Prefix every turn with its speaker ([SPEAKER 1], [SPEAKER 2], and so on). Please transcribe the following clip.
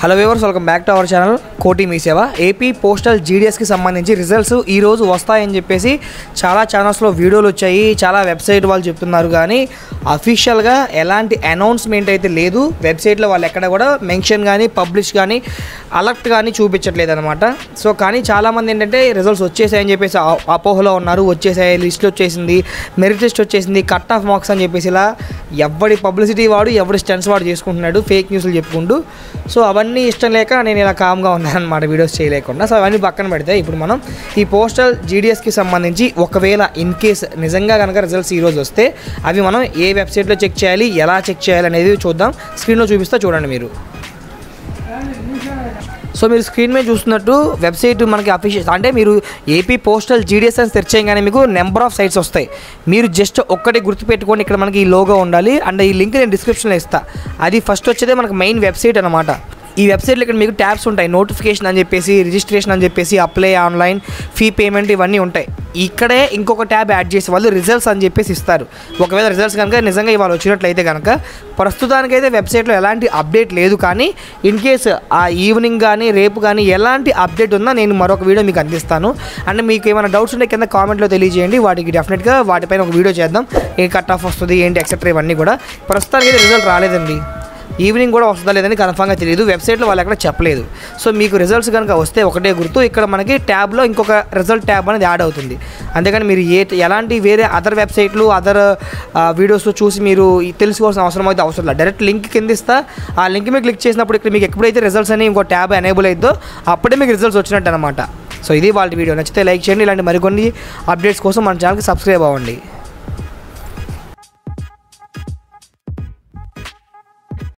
[SPEAKER 1] hello viewers welcome back to our channel కోటి మీ సేవ ఏపీ పోస్టల్ జీడిఎస్కి సంబంధించి రిజల్ట్స్ ఈ రోజు వస్తాయని చెప్పేసి చాలా ఛానల్స్లో వీడియోలు వచ్చాయి చాలా వెబ్సైట్ వాళ్ళు చెప్తున్నారు కానీ అఫీషియల్గా ఎలాంటి అనౌన్స్మెంట్ అయితే లేదు వెబ్సైట్లో వాళ్ళు ఎక్కడ కూడా మెన్షన్ కానీ పబ్లిష్ కానీ అలర్ట్ కానీ చూపించట్లేదు అనమాట సో కానీ చాలామంది ఏంటంటే రిజల్ట్స్ వచ్చేసాయని చెప్పేసి ఆ- అపోహలో ఉన్నారు వచ్చేసాయి లిస్ట్ వచ్చేసింది మెరిట్ లిస్ట్ వచ్చేసింది కట్ ఆఫ్ మార్క్స్ అని చెప్పేసి ఇలా ఎవడి పబ్లిసిటీ వాడు ఎవడి స్టెన్స్ వాడు చేసుకుంటున్నాడు ఫేక్ న్యూస్లు చెప్పుకుంటూ సో అవన్నీ ఇష్టం లేక నేను ఇలా కామ్గా ఉన్నాను అనమాట వీడియోస్ చేయలేకుండా సో అవన్నీ పక్కన పెడితే ఇప్పుడు మనం ఈ పోస్టల్ జీడిఎస్కి సంబంధించి ఒకవేళ ఇన్ కేస్ నిజంగా కనుక రిజల్ట్స్ ఈరోజు వస్తే అవి మనం ఏ వెబ్సైట్లో చెక్ చేయాలి ఎలా చెక్ చేయాలి అనేది చూద్దాం స్క్రీన్లో చూపిస్తా చూడండి మీరు సో మీరు స్క్రీన్ మీద చూస్తున్నట్టు వెబ్సైట్ మనకి అఫీషియల్ అంటే మీరు ఏపీ పోస్టల్ జీడిఎస్ అని సెర్చ్ చేయగానే మీకు నెంబర్ ఆఫ్ సైట్స్ వస్తాయి మీరు జస్ట్ ఒక్కటి గుర్తుపెట్టుకొని ఇక్కడ మనకి ఈ లోగో ఉండాలి అండ్ ఈ లింక్ నేను డిస్క్రిప్షన్లో ఇస్తా అది ఫస్ట్ వచ్చేదే మనకి మెయిన్ వెబ్సైట్ అనమాట ఈ వెబ్సైట్లో ఇక్కడ మీకు ట్యాబ్స్ ఉంటాయి నోటిఫికేషన్ అని చెప్పేసి రిజిస్ట్రేషన్ అని చెప్పేసి అప్లై ఆన్లైన్ ఫీ పేమెంట్ ఇవన్నీ ఉంటాయి ఇక్కడే ఇంకొక ట్యాబ్ యాడ్ చేసి వాళ్ళు రిజల్ట్స్ అని చెప్పేసి ఇస్తారు ఒకవేళ రిజల్ట్స్ కనుక నిజంగా ఇవాళ వచ్చినట్లయితే కనుక ప్రస్తుతానికైతే వెబ్సైట్లో ఎలాంటి అప్డేట్ లేదు కానీ ఇన్ కేస్ ఆ ఈవినింగ్ కానీ రేపు కానీ ఎలాంటి అప్డేట్ ఉందో నేను మరొక వీడియో మీకు అందిస్తాను అండ్ మీకు ఏమైనా డౌట్స్ ఉంటే కింద కామెంట్లో తెలియజేయండి వాటికి డెఫినెట్గా వాటిపైన ఒక వీడియో చేద్దాం ఏ కట్ ఆఫ్ వస్తుంది ఏంటి ఎక్సెట్రా ఇవన్నీ కూడా ప్రస్తుతానికి అయితే రిజల్ట్ రాలేదండి ఈవినింగ్ కూడా వస్తుందా లేదని కన్ఫామ్గా తెలియదు వెబ్సైట్లో వాళ్ళు ఎక్కడ చెప్పలేదు సో మీకు రిజల్ట్స్ కనుక వస్తే ఒకటే గుర్తు ఇక్కడ మనకి ట్యాబ్లో ఇంకొక రిజల్ట్ ట్యాబ్ అనేది యాడ్ అవుతుంది అంతేగాని మీరు ఏ ఎలాంటి వేరే అదర్ వెబ్సైట్లు అదర్ వీడియోస్ చూసి మీరు ఈ తెలుసుకోవాల్సిన అవసరం అయితే అవసరం లేదు డైరెక్ట్ లింక్ కింద ఇస్తా ఆ లింక్ మీద క్లిక్ చేసినప్పుడు ఇక్కడ మీకు ఎప్పుడైతే రిజల్ట్స్ అని ఇంకో ట్యాబ్ ఎనేబుల్ అయిద్దో అప్పుడే మీకు రిజల్ట్స్ వచ్చినట్టు అనమాట సో ఇది వాళ్ళ వీడియో నచ్చితే లైక్ చేయండి ఇలాంటి మరికొన్ని అప్డేట్స్ కోసం మన ఛానల్కి సబ్స్క్రైబ్ అవ్వండి